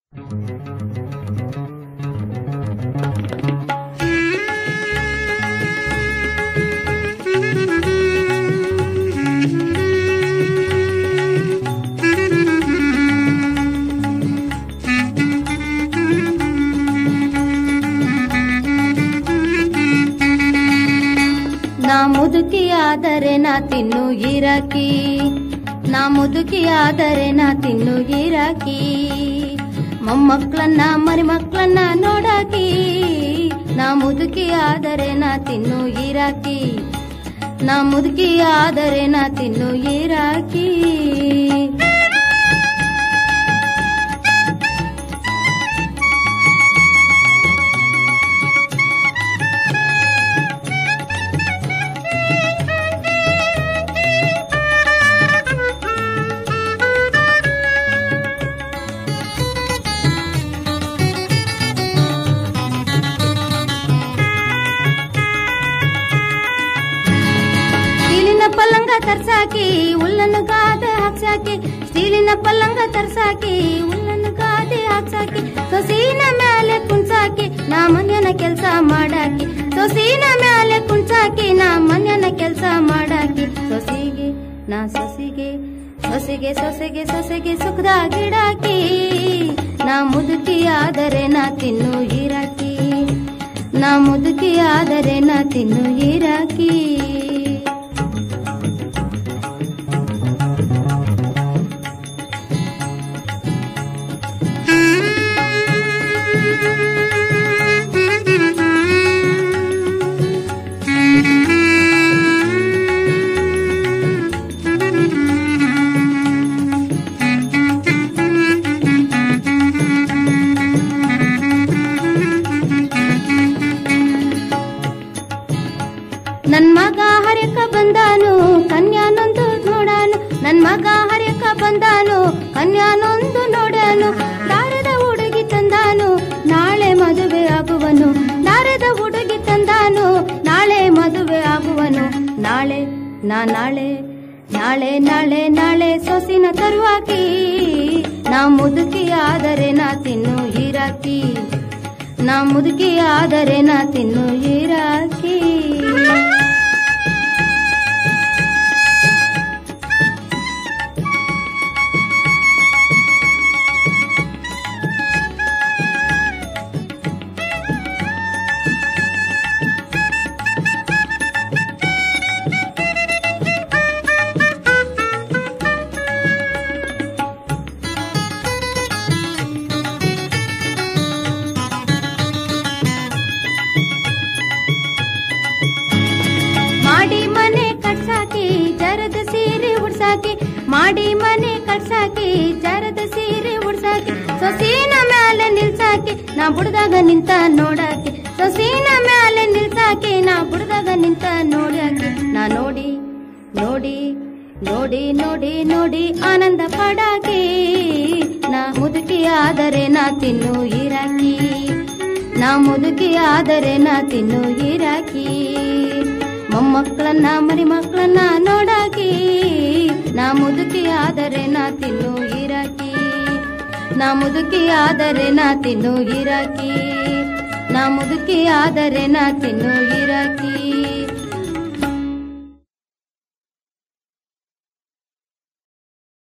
ನಾ ಮುದುಕಿಯಾದರೆ ನಾ ತಿನ್ನು ಗಿರಾಕಿ ನಾ ಮುದುಕಿಯಾದರೆ ನಾ ತಿನ್ನು ಗಿರಾಕಿ ಮೊಮ್ಮಕ್ಕಳನ್ನ ಮರಿ ಮಕ್ಕಳನ್ನ ನೋಡಾಕಿ ನಾ ಮುದುಕಿಯಾದರೆ ನಾ ತಿನ್ನು ಗಿರಾಕಿ ನಾ ಮುದುಕಿಯಾದರೆ ನಾ ತಿನ್ನು ಗಿರಾಕಿ ಸ್ಟೀಲಿನ ಪಲ್ಲಂಗ ತರ್ಸಾಕಿ ಹುಲ್ಲನ್ನು ಗಾದೆ ಹಾಕ್ಸಾಕಿ ಸ್ಟೀಲಿನ ಪಲ್ಲಂಗ ತರ್ಸಾಕಿ ಹುಲ್ಲನ್ನು ಗಾದೆ ಹಾಕ್ಸಾಕಿ ಸೊಸೀನ ಮ್ಯಾಲೆ ಕುಣ್ಸಾಕಿ ನಾ ಮನ್ಯನ ಕೆಲ್ಸ ಮಾಡಾಕಿ ಸೊಸೀನ ಮ್ಯಾಲೆ ಕುಣ್ಸಾಕಿ ನಾ ಮನ್ಯನ ಕೆಲ್ಸ ಮಾಡಾಕಿ ಸೊಸಿಗೆ ನಾ ಸೊಸಿಗೆ ಸೊಸೆಗೆ ಸೊಸೆಗೆ ಸೊಸೆಗೆ ಸುಖದ ಗಿಡಾಕಿ ನಾ ಮುದುಕಿಯಾದರೆ ನಾ ತಿನ್ನು ಹೀರಾಕಿ ನಾ ಮುದುಕಿಯಾದರೆ ನಾ ತಿನ್ನು ಹೀರಾಕಿ ನನ್ ಮಗ ಹರ್ಯಕ ಬಂದಾನು ಕನ್ಯಾನೊಂದು ನೋಡಾನು ನನ್ ಮಗ ಹರ್ಯಕ ಬಂದಾನು ಕನ್ಯಾನೊಂದು ನೋಡಾನು ದಾರದ ಹುಡುಗಿ ತಂದಾನು ನಾಳೆ ಮದುವೆ ಆಗುವನು ದಾರದ ಹುಡುಗಿ ತಂದಾನು ನಾಳೆ ಮದುವೆ ಆಗುವನು ನಾಳೆ ನಾ ನಾಳೆ ನಾಳೆ ನಾಳೆ ನಾಳೆ ಸೊಸಿನ ತರುವಾಕಿ ನಾ ಮುದುಕಿ ಆದರೆ ನಾ ತಿನ್ನು ಹೀರಾಕಿ ನಾ ಮುದುಕಿ ಆದರೆ ನಾ ತಿನ್ನು ಹೀರಾಕಿ ಮಾಡಿ ಮನೆ ಕಟ್ಸಾಕಿ ಜರದ ಸೀರೆ ಉಡ್ಸಾಕಿ ಮಾಡಿ ಮನೆ ಕಟ್ಸಾಕಿ ಜರದ ಸೀರೆ ಉಡ್ಸಾಕಿ ಸೊಸೀನ ಮ್ಯಾಲೆ ನಿಲ್ಸಾಕಿ ನಾ ಬುಡ್ದಾಗ ನಿಂತ ನೋಡಾಕಿ ಸೊಸೀನ ಮ್ಯಾಲೆ ನಿಲ್ಸಾಕಿ ನಾ ಬುಡ್ದಾಗ ನಿಂತ ನೋಡಾಕಿ ನಾ ನೋಡಿ ನೋಡಿ ನೋಡಿ ನೋಡಿ ನೋಡಿ ಆನಂದ ಪಡಾಕಿ ನಾ ಮುದುಕಿ ಆದರೆ ನಾ ತಿನ್ನು ಹೀರಾಕಿ ನಾ ಮುದುಕಿ ಆದರೆ ನಾ ತಿನ್ನು ಹೀರಾಕಿ ಮೊಮ್ಮಕ್ಕಳನ್ನ ಮರಿ ಮಕ್ಕಳನ್ನ ನೋಡಾಕಿ ನಾ ಮುದುಕಿ ಆದರೆ ನಾ ತಿನ್ನು ಹೀರಾಕಿ ನಾ ಮುದುಕಿ ಆದರೆ ನಾ ತಿನ್ನು ಹೀರಾಕಿ ನಾ ಮುದುಕಿ ಆದರೆ ನಾ ತಿನ್ನು ಹೀರಾಕಿ